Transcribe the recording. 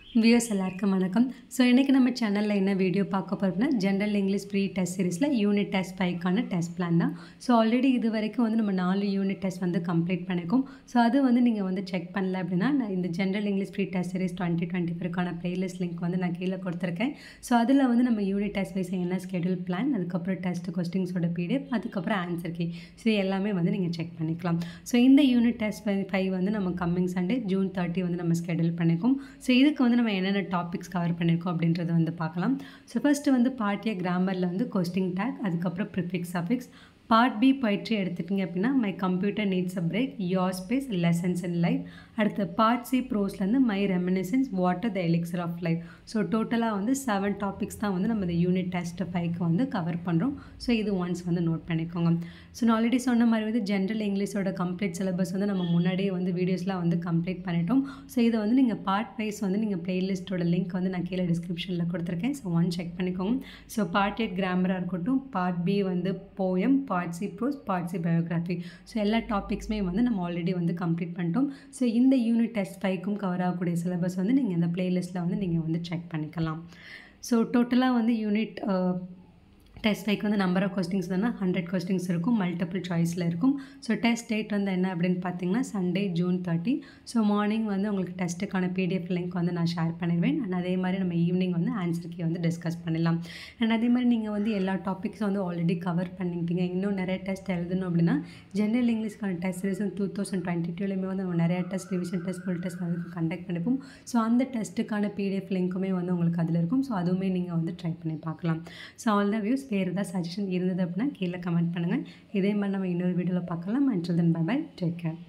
views எல்லாருக்கும் வணக்கம் so இன்றைக்கி நம்ம சேனலில் என்ன வீடியோ பார்க்க போகிறோம்னா ஜென்ரல் இங்கிலீஷ் ப்ரீ டெஸ்ட் சீரிஸில் யூனிட் டெஸ்ட் ஃபைவ்க்கான டெஸ்ட் பிளான் தான் ஸோ ஆல்ரெடி இது வரைக்கும் வந்து நம்ம நாலு யூனிட் டெஸ்ட் வந்து கம்ப்ளீட் பண்ணியிருக்கோம் ஸோ அது வந்து நீங்கள் வந்து செக் பண்ணல அப்படின்னா நான் இந்த general English pre test series twenty twenty ஃபோருக்கான ப்ளேலிஸ்ட் லிங்க் வந்து நான் கீழே கொடுத்துருக்கேன் ஸோ அதில் வந்து நம்ம யூனிட் டெஸ்ட் வைஸ் என்ன ஸ்கெடியூல் பிளான் அதுக்கப்புறம் டெஸ்ட் கொஸ்டின்ஸோட பிடிஎஃப் அதுக்கப்புறம் ஆன்சர் கீ ஸோ இது எல்லாமே வந்து நீங்கள் செக் பண்ணிக்கலாம் ஸோ இந்த யூனிட் டெஸ்ட் ஃபைவ் வந்து நம்ம கம்மிங் சண்டே ஜூன் தேர்ட்டி வந்து நம்ம ஸ்கெடியூல் பண்ணியிருக்கோம் ஸோ இதுக்கு வந்து நம்ம என்னென்ன டாபிக்ஸ் கவர் பண்ணியிருக்கோம் அப்படின்றத வந்து பார்க்கலாம் ஸோ ஃபஸ்ட்டு வந்து பார்ட்டிய கிராமரில் வந்து கொஸ்டிங் டேக் அதுக்கப்புறம் prefix affix part B poetry எடுத்துட்டிங்க அப்படின்னா my computer needs a break your space lessons in life அடுத்து பார்ட் சி ப்ரோஸ்லேருந்து my reminiscence water the elixir of life so டோட்டலாக வந்து செவன் டாபிக்ஸ் தான் வந்து நம்ம இந்த யூனிட் டெஸ்ட் ஃபைவ்க்கு வந்து கவர் பண்ணுறோம் ஸோ இது ஒன்ஸ் வந்து நோட் பண்ணிக்கோங்க ஸோ நான் ஆல்ரெடி சொன்ன மாதிரி வந்து ஜென்ரல் இங்கிலீஷோட கம்ப்ளீட் சிலபஸ் வந்து நம்ம முன்னாடியே வந்து வீடியோஸ்லாம் வந்து கம்ப்ளீட் பண்ணிட்டோம் ஸோ இதை வந்து நீங்கள் பார்ட் வைஸ் வந்து நீங்கள் ப்ளேலிஸ்ட்டோட லிங்க் வந்து நான் கீழே டிஸ்கிரிப்ஷனில் கொடுத்துருக்கேன் ஸோ ஒன் செக் பண்ணிக்கோங்க ஸோ பார்ட் எயிட் கிராமராக இருக்கட்டும் பார்ட் பி வந்து poem part C prose part C biography so எல்லா டாபிக்ஸுமே வந்து நம்ம ஆல்ரெடி வந்து கம்ப்ளீட் பண்ணிட்டோம் ஸோ இந்த யூனிட் டெஸ்ட் ஃபைவ்க்கும் கவர் ஆகக்கூடிய சிலபஸ் வந்து நீங்கள் இந்த ப்ளேலிஸ்ட்டில் வந்து நீங்கள் வந்து செக் பண்ணிக்கலாம் ஸோ டோட்டலாக வந்து யூனிட் டெஸ்ட் ஃபைக்கு வந்து நம்பர் ஆஃப் கொஸ்டின்ஸ் தானே ஹண்ட்ரட் கொஸ்டின்ஸ் இருக்கும் மல்டிபிள் சாய்ஸில் இருக்கும் ஸோ டெஸ்ட் டேட் வந்து என்ன அப்படின்னு பார்த்தீங்கன்னா Sunday June thirty so morning வந்து உங்களுக்கு டெஸ்ட்டுக்கான பிடிஎஃப் லிங்க் வந்து நான் ஷேர் பண்ணிடுவேன் அண்ட் அதே மாதிரி நம்ம ஈவினிங் வந்து ஆன்சர் கீ வந்து டிஸ்கஸ் பண்ணிடலாம் அண்ட் அதே மாதிரி நீங்கள் வந்து எல்லா டாபிக்ஸும் வந்து ஆல்ரெடி கவர் பண்ணிட்டீங்க இன்னும் நிறைய டெஸ்ட் எழுதணும் அப்படின்னா ஜென்ரல் இங்கிலீஷ்க்கான test series two thousand twenty டூலேயுமே வந்து நம்ம நிறைய test revision test full test வந்து கண்டக்ட் பண்ணிப்போம் ஸோ அந்த டெஸ்ட்டுக்கான பிடிஎஃப் லிங்க்குமே வந்து உங்களுக்கு அதில் இருக்கும் ஸோ அதுவுமே நீங்கள் வந்து ட்ரை பண்ணி பார்க்கலாம் ஸோ ஆல் த வியூஸ் வேறு ஏதாவது சஜஷன் இருந்தது அப்படின்னா கீழே கமெண்ட் பண்ணுங்கள் இதே மாதிரி நம்ம இன்னொரு வீடியோவில் பார்க்கலாம் and then bye bye take care